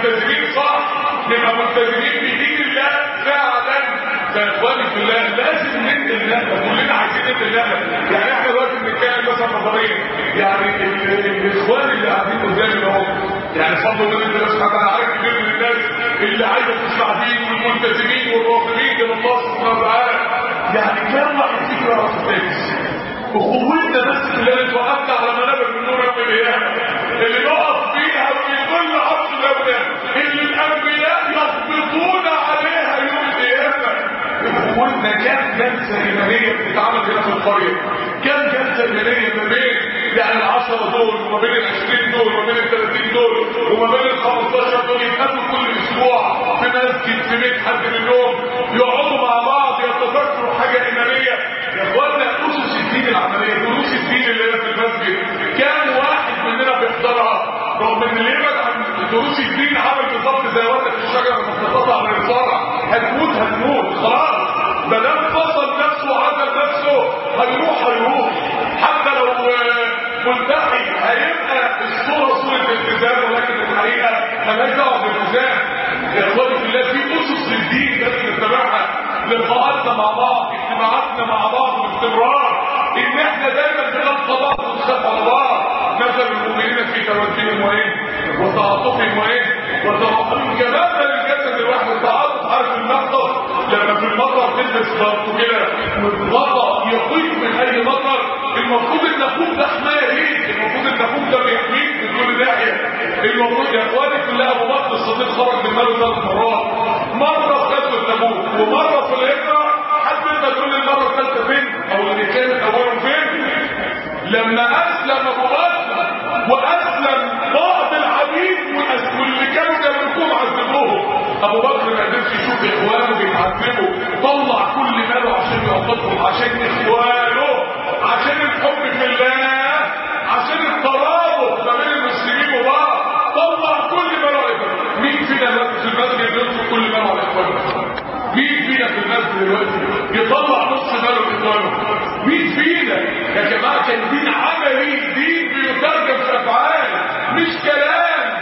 ملتزمين صح نبقى ملتزمين بدين الله فعلا فاخواني في الله لازم ندي النهبه كلنا عايزين ندي النهبه يعني احنا دلوقتي بنتكلم مثلا نظريا يعني ال- ال- الاخوان اللي قاعدين قدامي اهو يعني فضل الله انت بس انا عارف كتير من الناس اللي عايزه تسمع دين والملتزمين والراغبين الى الله سبحانه وتعالى يعني كم واحد فيكم يعرف التاني اخوتنا بس اللي اتوقفنا على منابر من نور يوم القيامه اللي نقف فيها في كل عصر دوله اللي الانبياء يضبطون عليها يوم القيامه اخوتنا كام جلسه ايمانيه بتتعمل هنا في القريه كام جلسه ايمانيه ما بين يعني العشرة دول وما بين العشرين دول وما بين الثلاثين دول وما بين الخمستاشر دول يتقابلوا كل اسبوع في مسجد في بيت حد منهم يقعدوا مع بعض يتذكروا حاجه ايمانيه يا اخوانا اسس الدين العمليه دروس الدين اللي هي في المسجد كام واحد مننا بيحضرها رغم ان اللي يبعد عن دروس الدين عامل بالظبط زي ورقه الشجره المتساقطه على الزرع هتموت هتموت خلاص ما دام فصل نفسه وعزل نفسه هيروح هيروح حتى لو ملتحي هيبقى الصوره صوره التزام ولكن الحقيقه مالهاش دعوه بالالتزام يا اخواني في الله في اسس للدين لازم نتبعها لقاءاتنا مع بعض اجتماعاتنا مع بعض باستمرار ان احنا دايما بنلقى بعض ونخاف على بعض مثل المؤمنين في توجههم وايه وتعاطفهم وايه وتراحمهم كمثل الجسد الواحد التعاطف عارف المطر لما في المطر تلبس برضه كده والغطا يقيك من اي مطر المفروض ان اخوك ده حمايه ليك المفروض ان اخوك ده بيحميك من كل ناحيه المفروض يا اخواني كلها ابو بكر الصديق خرج من ماله ثلاث مرات مره في غزوه تبوك ومره في الهجره حد يقدر يقول لي المره الثالثه فين او اللي كانت اولهم فين لما اسلم ابو بكر واسلم بعض العبيد والأس- واللي كانوا يملكوهم عذبوهم ابو بكر ما قدرش يشوف اخوانه بيتعذبوا طلع كل ماله عشان يعطفهم عشان اخوانه عشان الحب في الله عشان الترابط ما بين المسلمين وبعض طلع كل ماله على إخوانه. مين فينا دلوقتي في المسجد ينفق كل ماله على اخوانه مين فينا في المسجد دلوقتي يطلع نص ماله لاخوانه مين فينا يا جماعه كان دين عملي دين بيترجم في افعال مش كلام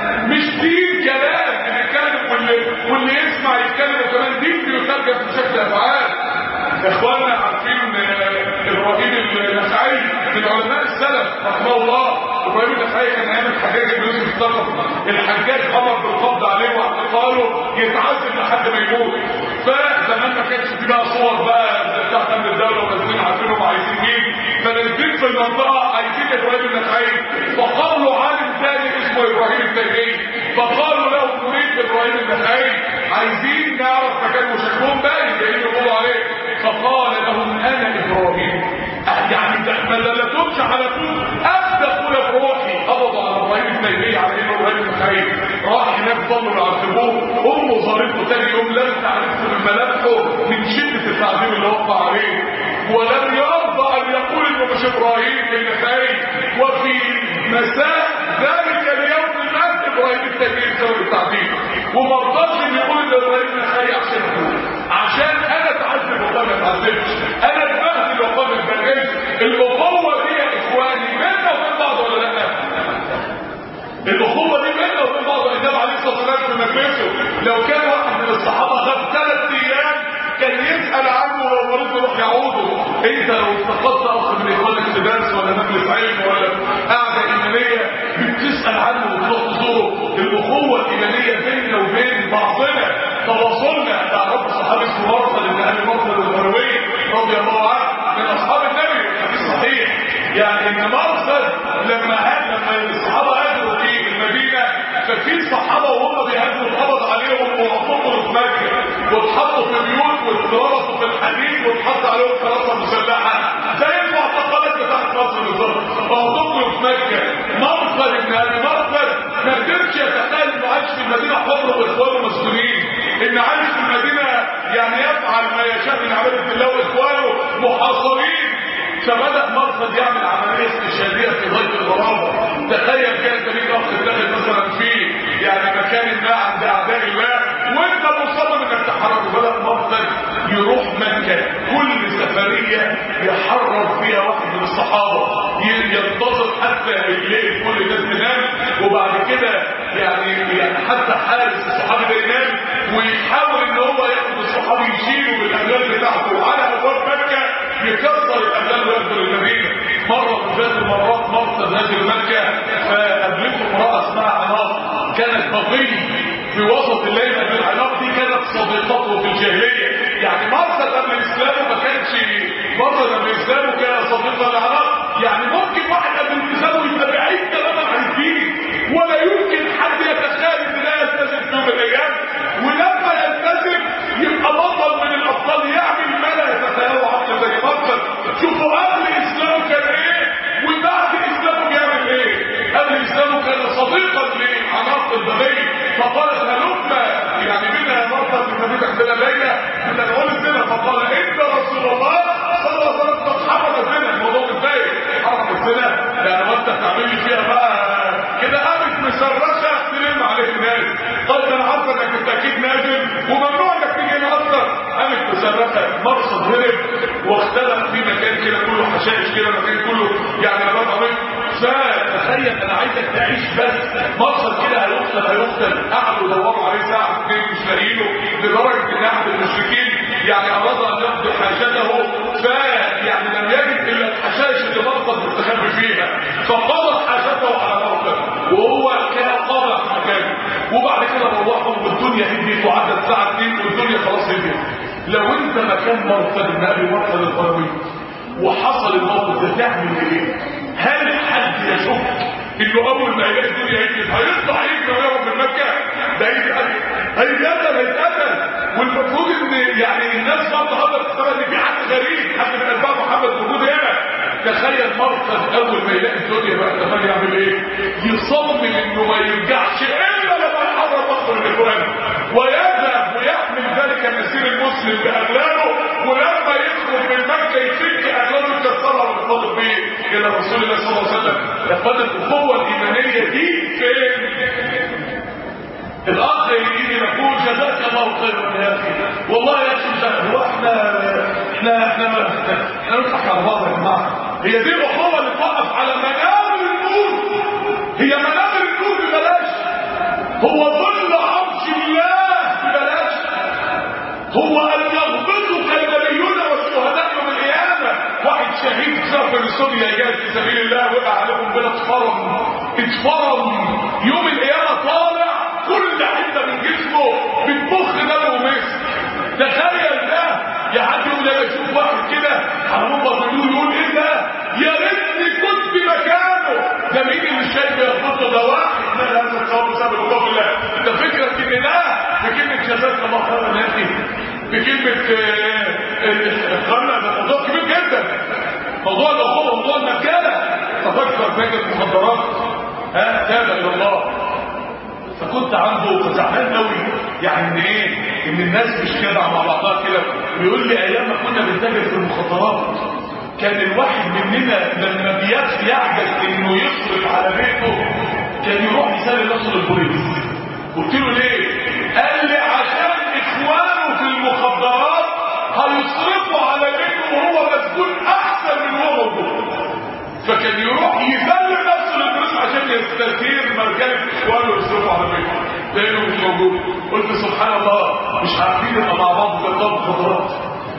مش دين كلام بنتكلم واللي واللي يسمع يتكلم وكمان دين بيترجم في شكل افعال يا اخوانا عارفين آه، ابراهيم النخعي من علماء السلف رحمه الله ابراهيم النخعي كان ايام الحجاج بن يوسف الثقفي الحجاج امر بالقبض عليه واعتقاله يتعذب لحد ما يموت فزمان ما كانش في بقى صور بقى زي بتاعت امن الدوله ونازلين عارفينهم عايزين مين فنازلين في المنطقه عايزين ابراهيم النخعي فقالوا عالم ثاني اسمه ابراهيم التيمي فقالوا له نريد ابراهيم النخعي عايزين نعرف مكان وشكلهم باين جايين يقولوا عليه فقال لهم انا ابراهيم يعني ده ما دلتهمش على طول ابدا اولى بروحي قبضوا على ابراهيم التيمي على انه ابراهيم النخعي راح هناك ظلوا يعذبوه امه ظالمته تاني يوم لم تعرف من ملامحه من شده التعذيب اللي وقع عليه ولم يرضى ان يقول انه مش ابراهيم النخعي وفي مساء ذلك اليوم مات ابراهيم التيمي بسبب التعذيب وما رضاش ان يقول ان ابراهيم النخعي عشان عشان انا اتعذب وما اتعذبش انا اتبهدل وما اتبهدلش الاخوه دي يا اخواني بيننا وبين بعض ولا لا الاخوه دي بيننا وبين بعض النبي عليه الصلاه والسلام في مجلسه لو كان واحد من الصحابه غاب ثلاث ايام كان يسال عنه ولو مريض يروح يعوده انت لو افتقدت اخ من اخوانك في درس ولا مجلس علم ولا قعده ايمانيه بتسال عنه وتروح تزوره الاخوه الايمانيه بيننا وبين بعضنا تواصلنا ده رب صحابي اسمه مرسل ابن ابي مرسل الغروي رضي الله عنه من اصحاب النبي الحديث صحيح يعني ان مرسل لما هاجر لما الصحابه هاجروا في المدينه ففي صحابه وهم بيهاجروا اتقبض عليهم وحطوا في مكه واتحطوا في بيوت واتضربوا في الحديد واتحط عليهم حراسه مسلحه زي المعتقلات بتاعت مصر بالظبط وحطوا في مكه مرسل ابن ابي مرسل ما قدرش يتخيل انه عايش في المدينه حر واخوانه مسجونين ان عايش في المدينه يعني يفعل ما يشاء من عباده الله واخوانه محاصرين فبدأ مرصد يعمل عملية استشهادية في غاية الغرابة تخيل كانت ليك أخ تاخد مثلا في يعني مكان ما عند أعداء الله وأنت مصمم إنك تحرر بدأ مرصد يروح مكة كل سفرية يحرر فيها واحد من الصحابة ي- ينتظر حتى يلاقي كل الناس تنام وبعد كده يعني يعني حتى حارس الصحابي ده ينام ويحاول ان هو ياخد الصحابي يشيله بالاغلال بتاعته على ابواب مكه يكسر الاغلال ويدخل المدينه مره من ذات المرات مرصد نازل مكه فقابلته امراه اسمها عناص كانت بغيه في وسط الليل قبل العلاقه دي كانت صديقته في الجاهليه يعني مرصد قبل الاسلام ما كانش مرصد قبل الاسلام كان صديقه لعلاقه يعني ممكن واحد قبل الاسلام يبقى بعيد تماما عن الدين ولا يمكن حد يتخيل ان لا يلتزم في يوم من الايام ولما يلتزم يبقى بطل من الابطال يعمل ما لا يتخيله عقل زي مرصد شوفوا قبل الاسلام كان ايه وبعد الاسلام بيعمل ايه قبل الاسلام كان صديقا لعناصر البغي فقالت هلما يعني منها مرة في المدينة عندنا ليلة كنا نقول الزنا فقال انت رسول الله صلى الله عليه وسلم قد حرم الزنا الموضوع ازاي حرم الزنا يعني وانت بتعمل لي فيها بقى كده قامت مشرشة تلم عليك الناس قلت انا عارفه انك انت اكيد نازل وممنوع انك تيجي هنا اصلا قامت مشرشة مرصد هرب واختلف في مكان كده كله حشائش كده مكان كله يعني انا بطلع فتخيل انا عايزك تعيش بس مرصد كده هيقتل هيقتل قعدوا يدوروا عليه ساعه اثنين مش لاقيينه لدرجه ان احد المشركين يعني اراد ان يقضي حاجته ف يعني لم يجد الا الحشائش اللي مرصد مستخبي فيها فقضى حاجته على مرصد وهو كان قاضى في مكانه وبعد كده روحوا والدنيا هديت وعدت الساعه 2 والدنيا خلاص هديت لو انت مكان مرصد النبي مرصد القروي وحصل الموقف ده تعمل ايه هل حد يشك انه اول ما يلاقي الدنيا هيجي هيطلع يجري ويهرب من مكه ده هيتقتل هيتقتل والمفروض ان يعني الناس برضه حضرت السنه ان في حد غريب حد من اتباع محمد موجود هنا تخيل مرصد اول ما يلاقي الدنيا بقى كمان يعمل ايه يصمم انه ما يرجعش الا لما يحرر مصر من القران ويذهب ويحمل ذلك الاسير المسلم باغلاله ولما يخرج من مكه يفك اغلاله يكسرها ويتفضل بيه الى رسول الله صلى الله عليه وسلم لقد الاخوه الايمانيه دي فين الاخ يجي يقول جزاك الله خيرا يا اخي والله يا اخي هو احنا احنا احنا احنا نضحك على بعض يا جماعه هي دي الاخوه اللي توقف على منابر النور هي منابر النور ببلاش هو ظل عرش الله ببلاش هو ان يغبطك النبيون والشهداء يوم القيامه واحد شهيد سافر لسوريا جاء في سبيل الله وقع عليهم بلا اتفرم اتفرم يوم القيامه طالع كل حته من جسمه بتبخ دم ومسك تخيل ده يعدي يقول انا اشوف واحد كده على منبر بيقول يقول ايه ده يا ريتني كنت مكانه ده مين اللي شايف يخبطه ده واحد لا لا انت تصاب بسبب الوقوف الله انت فكرك ان ده بكلمه جزاك الله خيرا يا اخي بكلمه اخوانا ده موضوع كبير جدا موضوع الاخوه موضوع المكانه تفكر فاكر المخدرات ها تابع الى الله فكنت عنده فزعلان قوي يعني ان ايه ان الناس مش كده مع بعضها كده بيقول لي ايام ما كنا بنتاجر في المخدرات كان الواحد مننا لما بيعجز يعجز انه يصرف على بيته كان يروح يسلم نفسه للبوليس قلت له ليه قال لي عشان اخوانه في المخدرات هيصرفوا على بيته وهو مسجون احسن من هو موجود فكان يروح يسلم نفسه للبوليس عشان يستثير مركبه اخوانه يصرفوا على بيته لانه مش موجود قلت سبحان الله مش عارفين نبقى مع بعض في المخدرات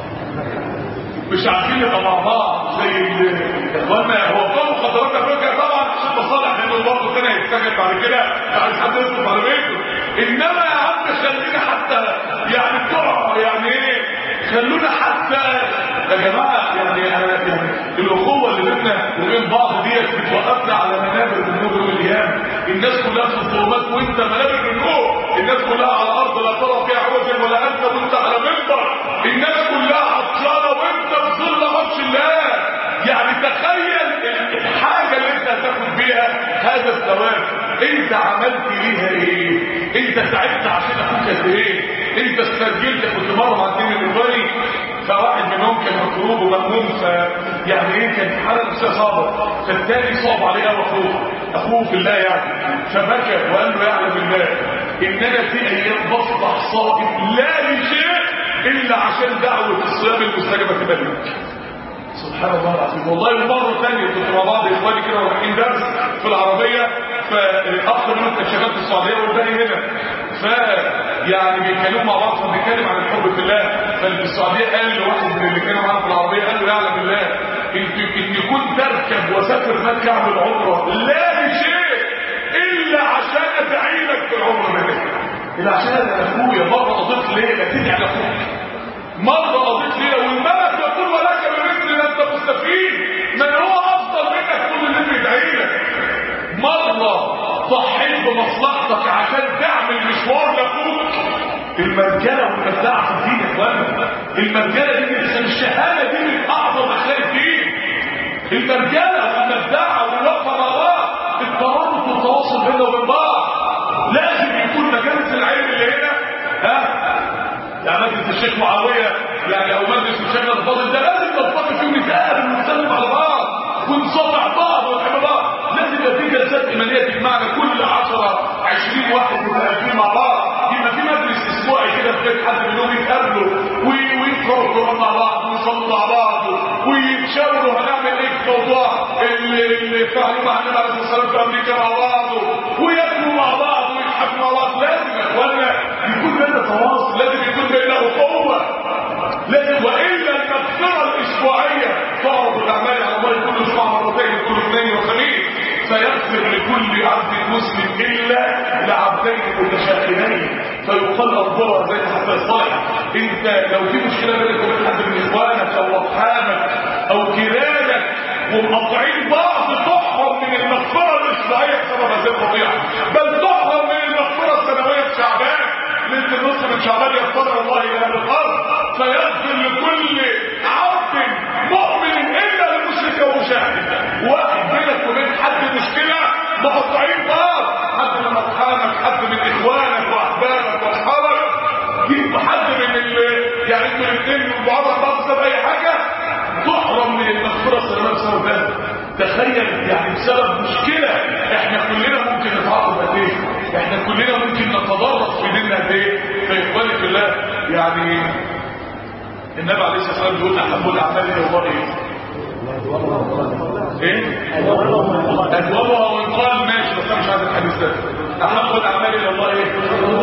مش عارفين نبقى مع بعض زي اخوانا هو بتوع المخدرات افريقيا طبعا عشان مصالح لانه برضه تاني هيتسجن بعد كده عايز حد يصرف على بيته انما يا عم خلينا حتى يعني بتوع يعني ايه خلونا حتى يا جماعه يعني انا يعني الاخوه اللي بيننا وبين بعض ديت بتوقفنا على منابر النور يوم القيامه الناس كلها في الظلمات وانت منابر النور الناس كلها على الارض لا ترى فيها عوجا ولا انت وانت على منبر الناس كلها عطشانه وانت في ظل عرش الله يعني تخيل الحاجه اللي انت هتاخد بيها هذا الثواب انت عملت ليها ايه انت تعبت عشان اخوك قد ايه انت استرجلت كنت مره مع اتنين من اخواني فواحد منهم كان مكروب ومهموم ف يعني ايه كان حاله نفسيه صعبه فالتاني صعب عليه قوي اخوه اخوه في الله يعني فبكى وقال له يعلم بالله ان انا في ايام بصبح صائم لا لشيء الا عشان دعوه الصيام المستجابه تبلغ سبحان الله العظيم والله مرة ثانية كنت مع بعض اخواني كده رايحين درس في العربية فالاخ منهم كان شغال في السعوديه والباقي هنا ف يعني بيتكلموا مع بعض فبنتكلم عن الحب في الله فاللي في السعوديه قال لواحد من اللي كانوا معانا في العربيه قال له يعلم الله ان ان كنت تركب وسافر مكه اعمل عمره لا لشيء الا عشان ادعي لك في العمره ده الا عشان انا اخويا مره قضيت ليله تدعي لاخوك مرة قضيت ليلة والملك يقول ولك بمثل انت مستفيد من هو افضل منك كل اللي بيدعي لك مرة ضحيت بمصلحتك عشان تعمل مشوار لاخوك المرجله والمبدعه في الدين يا اخوانا المرجله دي من الشهاده دي من اعظم اخلاق الدين المرجله والمبدعه والوقفه مع بعض الترابط والتواصل بيننا وبين بعض لازم يكون مجالس العلم اللي هنا ها يعني مجلس الشيخ معاوية يعني او مجلس الشيخ الفاضل ده لازم نلتقي فيه ونتقابل ونسلم على بعض ونصافح بعض ونحب بعض لازم يبقى في جلسات ايمانيه تجمعنا كل 10 20 واحد متقابلين مع بعض يبقى في مجلس اسبوعي كده في بيت حد منهم يتقابلوا ويقرأوا القران مع بعض ويصلوا مع بعض ويتشاوروا هنعمل ايه في موضوع اللي فعلوا مع النبي عليه الصلاه والسلام في امريكا مع بعض وياكلوا مع بعض ويضحكوا مع بعض لازم يا اخوانا يكون بيننا تواصل لازم يكون بيننا اخوه لازم والا المغفره الاسبوعيه تعرض الاعمال على الله كل اسبوع مرتين كل اثنين وخميس فيغفر لكل عبد مسلم الا لعبدين متشاكلين فيقال افضلها زي حتى الصالح انت لو في مشكله بينك وبين حد من اخوانك او اصحابك او جيرانك ومقاطعين بعض تحرم من المغفره الاسبوعيه بسبب هذه القضيه بل تحرم من المغفره السنويه في شعبان ليله النصف من شعبان يقتدر الله الى اهل الارض فيغفر لكل عبد مؤمن الا للمشرك ومشاهد واحد بينك وبين حد مشكله مقطعين بعض حد من اصحابك حد من اخوانك واحبابك واصحابك يبقى حد من ال يعني انتوا الاثنين من بعض بعض بسبب اي حاجه تحرم من المغفره السلامه بسبب ده تخيل يعني بسبب مشكله احنا كلنا ممكن نتعاطف قد ايه احنا كلنا ممكن نتضرر في ديننا قد ايه فاخواني في الله يعني النبي عليه الصلاه والسلام بيقول احب الاعمال الى الله ايه ايه ادوبها وان قال ماشي بس انا مش عايز الحديث ده احب الاعمال الى الله ايه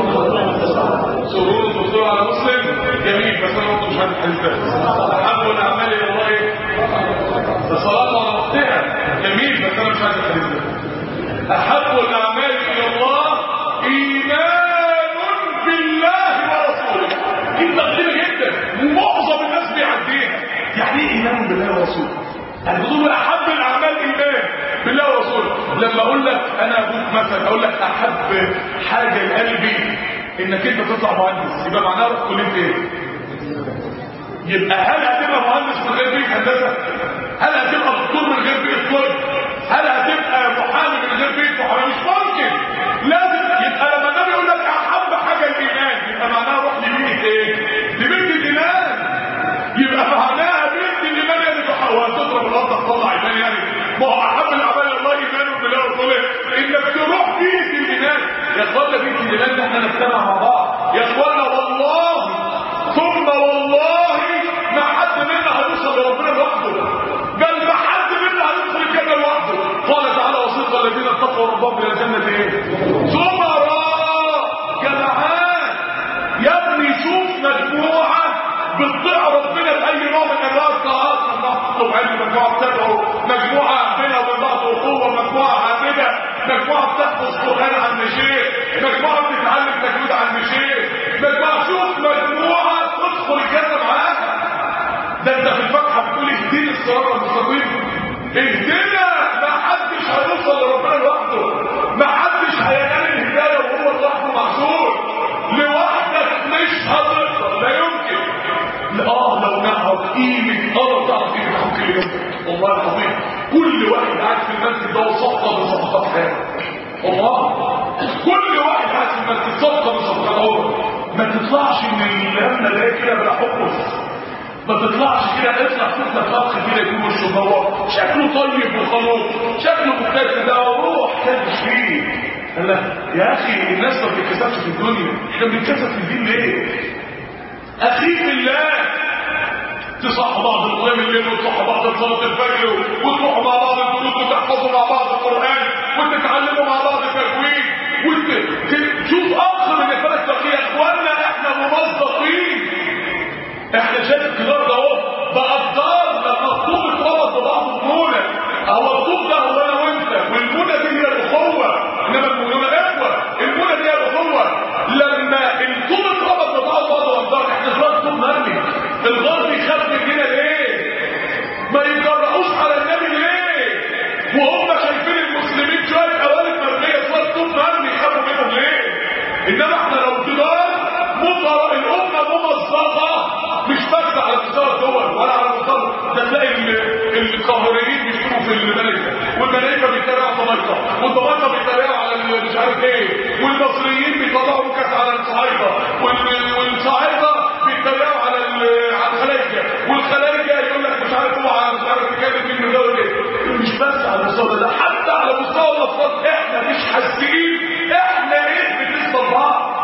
سرور وسرور على مسلم جميل بس انا برضه مش عايز الحديث ده احب الاعمال الى الله ايه الصلاه على وقتها جميل بس انا مش عايز الحديث ده احب الاعمال الى الله ايمان بالله ورسوله كلمه غريبه جدا ومعظم الناس بيعديها يعني ايه ايمان بالله ورسوله يعني بتقول احب الاعمال ايمان بالله ورسوله لما اقول لك انا ابوك مثلا اقول لك احب حاجه لقلبي انك انت تطلع مهندس يبقى معناها رحت كليه ايه يبقى هل هتبقى مهندس من غير بيئه هندسه هل هتبقى دكتور من غير بيئه طب هل هتبقى محامي من غير بيئه محامي مش ممكن لازم يبقى لما النبي يقول لك احب حاجه الايمان يبقى معناها روح لبيئه ايه لبيئه الايمان يبقى معناها بيئه الايمان يعني وهتضرب الارض تطلع ايمان يعني ما هو احب الاعمال الله ايمان بالله ورسوله انك تروح بيئه الايمان يا اخوانا بيئه الايمان ده احنا نجتمع مع بعض يا اخوانا والله ثم والله ما حد منا هيوصل لربنا لوحده بل ما حد منا هيدخل الجنه لوحده قال تعالى وصيق الذين اتقوا ربهم الى الجنه ايه زمراء جماعات يا ابني شوف مجموعه بتطيع ربنا باي نوع من انواع الطاعات مجموعه تطلب علم مجموعه بتدعو مجموعه بينها وبين بعض اخوه مجموعه عابده مجموعه بتحفظ قران عن شيخ مجموعه بتتعلم تجويد عن شيخ مجموعه شوف مجموعه تدخل الجنه معاها ده انت في الفتحه بتقول اهدني الصراط المستقيم اهدنا ما حدش هيوصل لربنا لوحده ما حدش هينال الهدايه وهو لوحده معذور لوحدك مش هتقدر لا يمكن اه لو نعرف قيمه اه تعرف قيمه اخوك اللي جنبك والله العظيم كل واحد قاعد في المسجد ده صفقه من صفقات حياته والله كل واحد قاعد في المسجد صفقه من صفقات عمره ما تطلعش من اللمه ده كده بلا حفظ ما تطلعش كده اطلع تطلع طبخ كده يكون وشه هو شكله طيب وخلوق شكله مختلف ده روح كدش فيه لا يا اخي الناس ما بتتكسبش في الدنيا احنا بنتكسب في الدين ليه اخي في الله تصحوا بعض القيام الليل وتصحوا بعض صلاه الفجر وتروحوا مع بعض الدروس وتحفظوا مع بعض القران وتتعلموا مع بعض تجويد وتشوف اكثر من الفرق التقيه يا اخوانا احنا موظفين احنا شايف الكبار ده اهو بأبطال لما الطوب اتربط ببعض بمونه هو الطوب ده هو انا وانت والمونه دي هي الاخوه انما المونه اخوه المونه دي هي الاخوه لما الطوب اتربط ببعض بعض الابطال احنا دلوقتي طوب مرمي الغرب يخاف مننا ليه؟ ما يجرؤوش على النبي ليه؟ وهم شايفين المسلمين شويه قوالب مرميه شويه طوب مرمي يخافوا منهم ليه؟ انما احنا لو كبار مطر الامه ممزقه مش بس على مستوى الدول ولا على مستوى ده تلاقي القاهريين بيشتروا في الملائكه والملائكه بيتريقوا على طماطم والطماطم بيتريقوا على مش عارف ايه والمصريين بيطلعوا نكت على الصعايده والصعايده بيتريقوا على على الخلايجه والخلايجه يقول لك مش عارف هو مش عارف يتكلم مين من دول ايه مش بس على المستوى ده حتى على مستوى الافراد احنا مش حاسين احنا ايه بالنسبه لبعض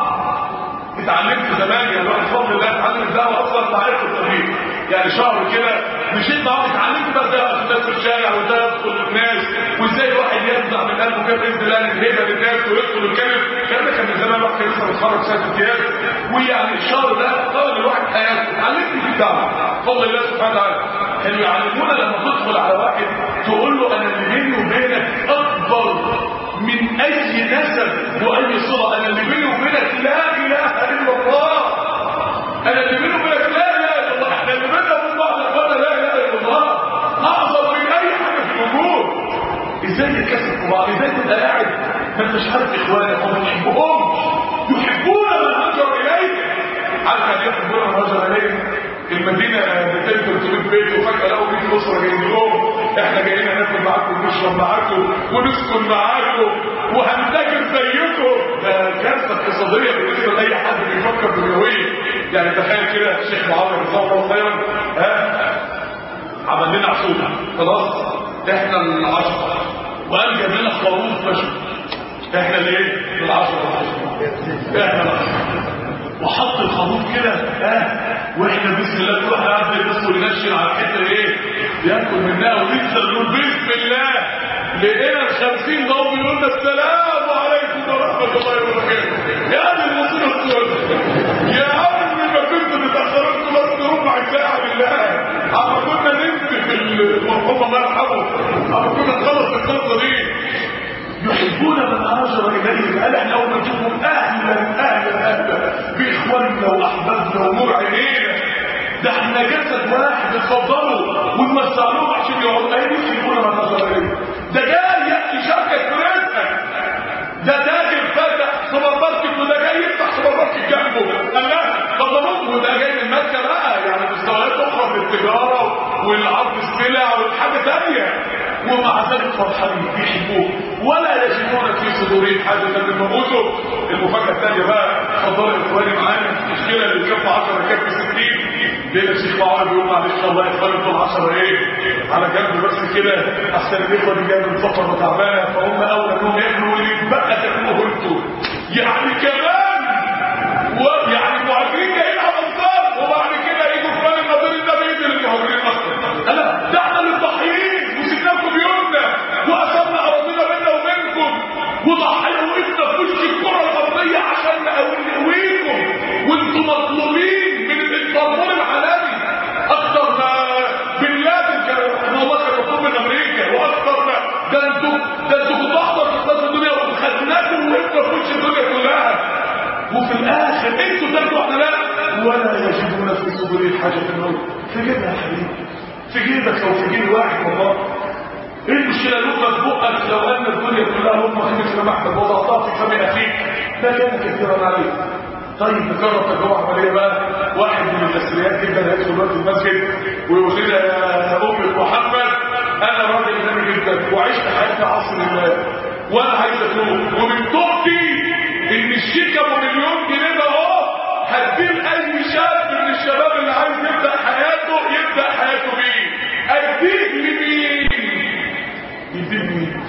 اتعلمت زمان يعني الواحد بفضل الله اتعلم الدعوه اصلا معايا في الطريق يعني شهر كده مشيت معاهم اتعلمت بقى ازاي اخد الناس في الشارع وازاي ادخل الناس وازاي الواحد ينزع من قلبه كده باذن الله الهيبه للناس ويدخل الكلام الكلام ده كان من زمان الواحد كان لسه متخرج سنه امتياز ويعني الشهر ده طول الواحد حياته اتعلمت في الدعوه بفضل الله سبحانه وتعالى كانوا يعلمونا لما تدخل على واحد تقول له انا اللي بيني وبينك اكبر من اي نسب واي صله انا اللي بيني وبينك لا اله الا الله انا اللي بيني وبينك لا اله الا الله احنا اللي بيننا وبين بعض اخوانا لا اله الا الله اعظم من اي حاجه في الوجود ازاي تكسب بعض ازاي تبقى قاعد ما انتش عارف اخوانك وما تحبهمش يحبون من هاجر اليك عارف يعني يحبون من هاجر اليك المدينه 200 300 بيت وفجاه لقوا 100 اسره جايين لهم احنا جايين ناكل معاكم ونشرب معاكم ونسكن معاكم وهنتاجر زيكم ده كارثه اقتصاديه بالنسبه لاي حد بيفكر دنيويا يعني تخيل كده الشيخ معاذ جزاه الله خيرا ها عمل لنا عصوبه خلاص احنا العشره وقال جاب لنا خروف مشوي احنا الايه؟ العشره احنا العشره وحط الخروف كده ها واحنا بسم الله كل واحد قاعد يبص وينشن على الحته ايه ياكل منها ولسه نقول بسم الله لقينا ال 50 ضوء يقول لنا السلام عليكم ورحمه الله وبركاته يا دي المصيبه السوداء يا عم ما كنت متاخرين بس ربع ساعه بالله اما كنا نمت في المرحوم الله يرحمه اما كنا نخلص القصه دي يحبون من هاجر اليه قال احنا اول ما نشوفهم اهلا اهلا اهلا باخواننا واحبابنا ونور عينينا ده احنا جسد واحد اتفضلوا ونوسع لهم عشان يقعدوا ايه يحبون من هاجر اليه ده جاي ياتي شركه في رزقك ده تاجر فاتح سوبر ماركت وده جاي يفتح سوبر ماركت جنبه قال لا فضلوه وده جاي من مكه بقى يعني مستويات اخرى في التجاره والعرض السلع والحاجه ثانيه ومع ذلك فرحانين بيحبوه ولا يجدون في صدورهم حاجه مما اوتوا المفاجاه الثانيه بقى اتفضلوا يا اخواني معانا المشكله اللي كف 10 كف 60 ليه الشيخ معاذ بيقول معلش الله يخلي دول 10 ايه على جنب بس كده احسن الاخوه اللي جايه من سفر وتعبانه فهم اولى انهم ياكلوا واللي يتبقى تاكلوه انتوا يعني كمان ويعني المهاجرين جايين على الانصار وبعد كده يجوا فلان النظير ده بيدي للمهاجرين اصلا انا ده احنا للضحيين وسيبناكم بيوتنا وقسمنا اراضينا بيننا وبينكم وضحينا وقفنا في وش الكره الارضيه عشان نقويكم وانتم مطلوبين من الانفرمون العالمي اكتر ما بن لادن كان الله كان مطلوب من امريكا واكتر ما ده انتوا ده انتوا كنتوا احضر في اقتصاد الدنيا وخدناكم وقفنا في وش الدنيا كلها وفي الاخر انتوا تاكلوا احنا لا ولا يجدون في صدورهم حاجه منهم في جيبها يا حبيبي في جيبك او في جيب واحد والله ايه المشكله لقمه في بقك لو ان الدنيا كلها لقمه خمس لمحمد وضعتها في فم اخيك ده كان كثيرا عليك طيب نجرب تجربه عمليه بقى واحد من الاسريات جدا هيدخل دلوقتي المسجد ويقول لنا يا امه محمد انا راجل نبي جدا وعشت حياتي عصر الله وانا عايز اتوب ومن توبتي ان الشيك ابو مليون جنيه ده اهو هديه لاي شاب من الشباب اللي عايز يبدا حياته يبدا حياته بيه اديه لمين يديه لمين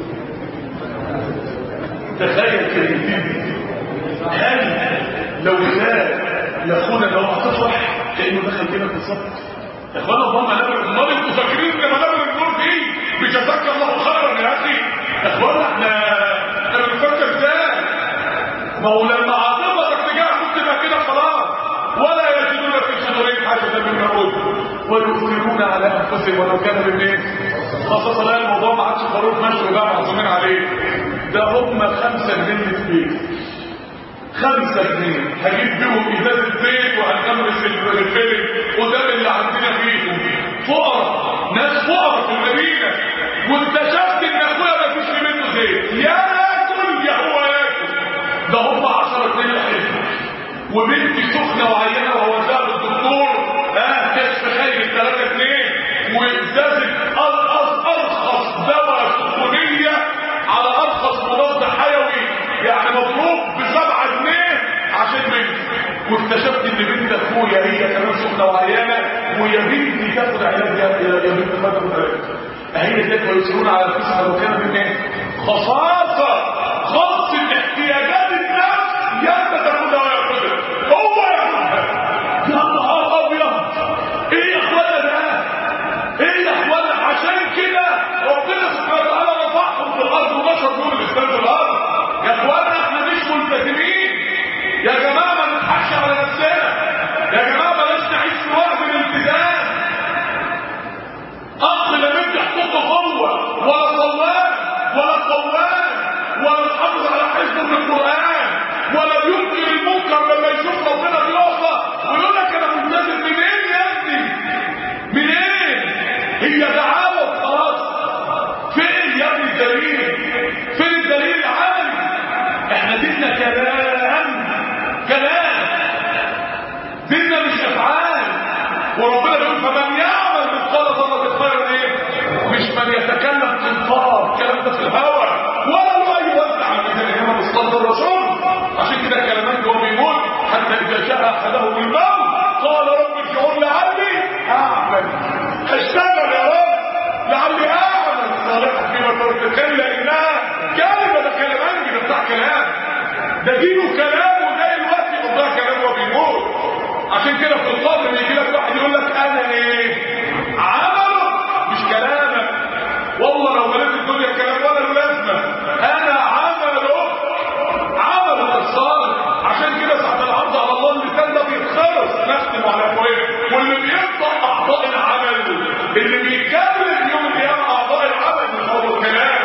تخيل كده يديه لمين هل لو كان لاخونا لو هتفرح كانه دخل كده بالظبط يا اخوانا اللهم امال انتوا فاكرين ان منابر النور دي بجزاك الله خيرا يا اخي يا اخوانا احنا احنا بنفكر ازاي ما هو لما عاطفتك تجاه كنت تبقى كده خلاص ولا يجدون في صدورهم حاجه مما اوتوا ويؤثرون على انفسهم ولو كان بالناس خاصة لا الموضوع ما عادش خروف ماشي وبقى معزومين عليه ده هم خمسة جنيه في البيت خمسة جنيه هجيب بيهم ازازة زيت وهنكمل الفيلم وده اللي عندنا فيهم فقراء ناس فقراء في المدينة واكتشفت ان اخويا ما فيش في منه زيت يا ياكل يا هو ياكل ده هم 10 جنيه حلو وبنتي سخنة وعيانة وهو زاد الدكتور اه كشف خير 3 جنيه وازازة ارخص ارخص دواء سخونية على ارخص مضاد حيوي يعني مضروب بسبعة جنيه عشان بنتي واكتشفت ان بنت اخويا هي كمان سخنة وعيانة ويا بنتي تاخد علاج يا يا يا بنت ما تاخد علاج هي ديت ويسرون على الفلوس لو كان بالناس خصاصة خاص احتياجات الناس يا تاخدها وياخدها هو ياخدها يا نهار ابيض ايه يا اخوانا ده ايه يا اخوانا عشان كده ربنا سبحانه وتعالى رفعهم في الارض ونشر نور الاسلام في الارض يا اخوانا احنا مش ملتزمين يا جماعه ما نضحكش على نفسنا يا جماعه بلاش نعيش في وقت الالتزام اخ لا بيدي حقوقه هو ولا صواب ولا قوام ولا محافظ على حفظه من القران ولا بينكر المنكر لما يشوف ربنا بيقف ويقول لك انا ملتزم منين يا ابني منين هي دعاوى وخلاص فين يا ابني الدليل فين الدليل العملي احنا ديننا كلام كلام ديننا مش افعال وربنا بيقول فمن يعمل مثقال ذره خيرا ايه مش من يتكلم تنفار الكلام ده في الهوى ولا هو يوزع على الميزان انما مصطلح الرسول عشان كده الكلمات هو بيقول حتى اذا جاء احدهم الموت قال رب ارجعون لعلي اعمل اشتغل يا رب لعلي اعمل صالحا فيما تركت لانها كلمه ده كلام ده بتاع كلام ده دينه كلام وده الوقت يقضيها كلام وبيموت عشان كده في القبر يجي لك واحد يقول لك انا ايه عمله مش كلامك والله لو مليت الدنيا كلام ولا له لازمه انا عمله عمله الصالح عشان كده ساعه العرض على الله اللسان ده بيتخلص نختم على ابواب واللي بيطلق اعضاء العمل اللي بيكمل يوم القيامه اعضاء العمل مش هو الكلام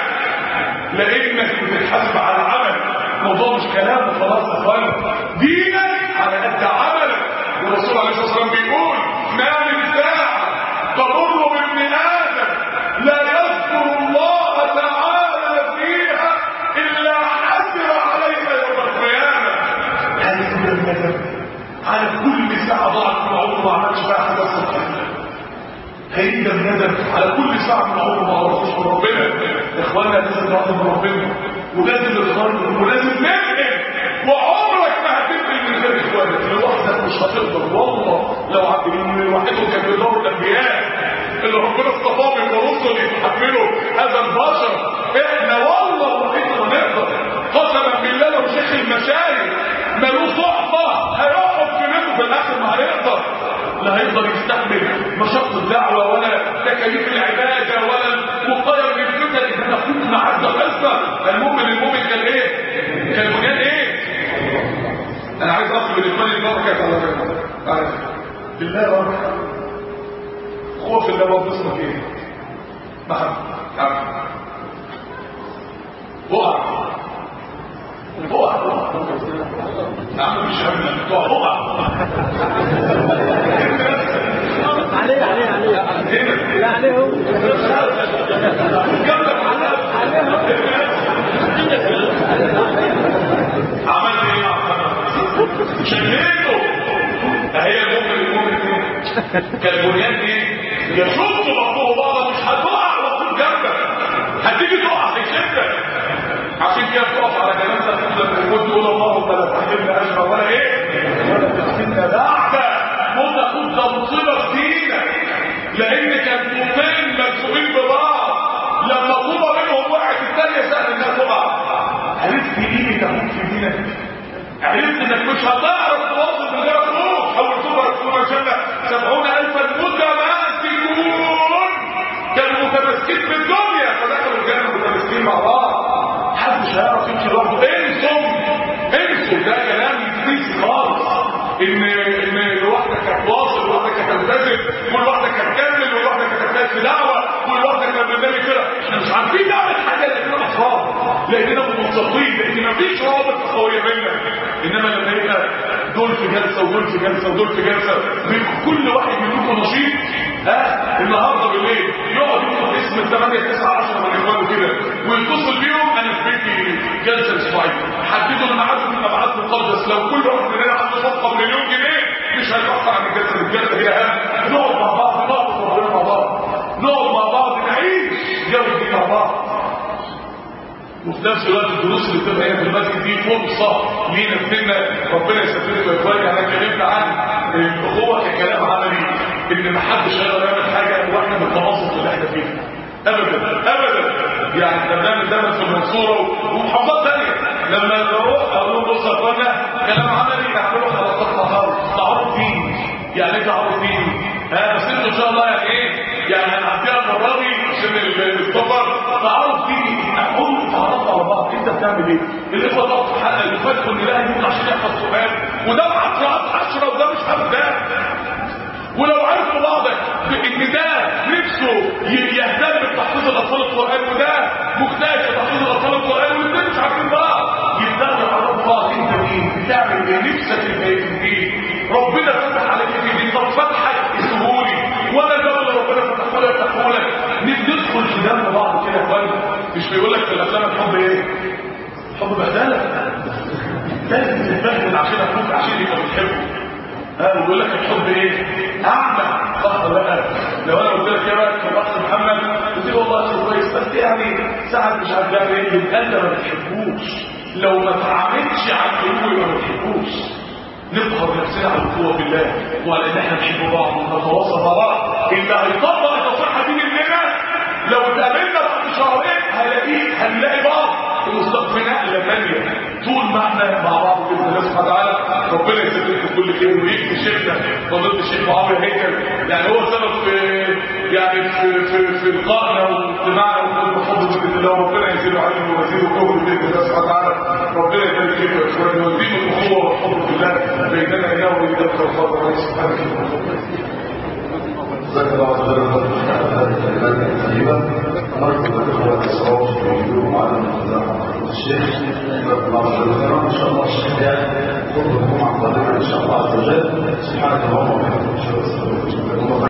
لانك بتتحاسب على العمل الموضوع مش كلام وخلاص يا اخوانا دينك على قد عملك والرسول عليه الصلاه والسلام بيقول ما من ساعه تمر بابن ادم لا يذكر الله تعالى فيها الا حسر عليها يوم القيامه هذه هي الندم على كل ساعه ضاعت من عمره ما عملش فيها حاجه صحيحه هيدا الندم على كل ساعة من عمره ما عرفوش من ربنا يا اخوانا لازم نعرف من ربنا ولازم نتخرج ولازم ننقل وعمرك ما هتنقل من غير اخوانك لوحدك مش هتقدر والله لو عبدين لوحدهم كان بيدوروا الانبياء اللي ربنا اصطفاهم يبقى رسل يتحملوا هذا البشر احنا والله الوحيد ما نقدر قسما بالله لو شيخ المشايخ ملوش صحبه هيقعد في بيته في الاخر ما هيقدر لا هيقدر يستحمل مشقة الدعوة ولا تكاليف العبادة ولا الوقاية من الفتن إذا تكون معزة قصة المؤمن المؤمن كان إيه؟ كان بنيان إيه؟ أنا عايز أطلب الإخوان البركة على فكرة بالله بركة خوف الله ما بتصنع إيه؟ محمد محمد وقع وقع نعم مش هم بتوع وقع عليه عليه عليه لا عليهم عملت ايه يا محمد شليته اهي المؤمن المؤمن كالبنيان ايه يشط بعضه بعضا مش هتقع على طول جنبك هتيجي تقع في شدك عشان كده تقف على جنازه تقول لك تقول اللهم لا تحرمنا اجر ولا ايه ولا تفتنا بعد موت اخوك ده مصيبه جديده لان كان طوفين ملزوقين ببعض لما طوبه منهم وقعت الثانيه سهل انها تقع عرفت ايه تموت في دينك عرفت انك مش هتعرف تواصل من غير اخوك حولتوها رسول الجنه سبعون الفا متماسكون كانوا متمسكين في الدنيا فدخلوا الجنه متمسكين مع بعض ان ان الواحده كانت واصل والواحده كانت تلتزم والواحده كانت تكمل والواحده كانت تجتهد في دعوه والواحده كانت برنامج كده احنا مش عارفين نعمل حاجه لاننا اطفال لاننا منصفين لان مفيش روابط اخويه بيننا انما لما يبقى دول في جلسه ودول في جلسه ودول في جلسه من كل واحد منكم نشيط ها النهارده بالليل يقعد يكتب اسم 8 9 10 من اخوانه كده ويتصل بيهم انا في بيتي جلسه اسبوعيه حددوا الميعاد من الميعاد مقدس لو كل واحد مننا عنده صفقه بمليون جنيه مش هيتاخر عن الجلسه الجلسه هي اهم نقعد مع بعض نقعد ربنا مع بعض نقعد مع بعض نعيش جو دي مع بعض وفي نفس الوقت الدروس اللي بتبقى هنا في المسجد دي فرصه لينا كلنا ربنا يستفيد يا اخواني انا اتكلمت عن الاخوه ككلام عملي ان ما حدش هيقدر يعمل حاجه واحنا بالتناصف اللي احنا فيه ابدا ابدا يعني احنا بنعمل دايما في المنصوره ومحافظات ثانيه لما بروح اقول لهم بصوا يا اخوانا كلام عملي نعمله خلاصات تعارف تعارف دين يعني ايه تعارف دين؟ ها بس انتوا ان شاء الله يعني ايه؟ يعني هنعديها المره دي عشان السفر تعارف دين اقول تعرفوا على بعض انت بتعمل ايه؟ الاخوه تقف في حلقه يفاتكم ان لا يمكن عشان يحفظ قران وده مع قراءات 10 وده مش حافظ ده ولو عرفوا بعض ان ده نفسه يهتم بتحفيظ الاطفال القران وده مجتهد في تحفيظ الاطفال القران والاثنين مش عارفين بعض يبداوا يعرفوا بعض انت مين بتعمل ايه نفسك انت ايه ربنا فتح عليك في دي طب فتحك اسهولي وانا جو اللي ربنا فتحه لك فتحه لك ندخل في دم بعض كده يا اخوانا مش بيقول لك في الافلام الحب ايه؟ حب بهدله لازم تتبهدل عشان اخوك عشان يبقى بتحبه ها بيقول لك الحب ايه اعمى صح ولا لا لو انا قلت لك يا راجل يا اخ محمد قلت له والله شيء كويس بس يعني ساعات مش عارف يعمل ايه يبقى انت ما بتحبوش لو ما تعاملش على القلوب يبقى ما بتحبوش نظهر نفسنا على القوه بالله وعلى ان احنا نحب بعض ونتواصل مع بعض اللي هيطبق النصيحه دي مننا لو اتقابلنا بعد شهرين هلاقيه هنلاقي بعض المستقبل نقله ثانيه طول ما احنا مع بعض باذن الله سبحانه وتعالى ربنا يسلمكم كل خير ويكفي شيخنا فضيله الشيخ معاويه هيكل يعني هو سبب في يعني في في في لقائنا واجتماعنا وكل بفضل باذن الله ربنا يزيد علينا ويزيد كفر باذن الله سبحانه وتعالى ربنا يبارك فيكم يا اخواني ويديم الاخوه والحب في الله بيننا اياه وبين دكتور الفضل سبحانه وتعالى جزاك الله خيرا هذه الكلمات الطيبه نرجو الاخوه الصواب يجيبوا معنا الشيخ جزاك الله خيرا ان شاء الله الشيخ ياخذ الجمعه القادمه ان شاء الله عز وجل سبحانك اللهم وبحمدك اشهد ان لا اله الا انت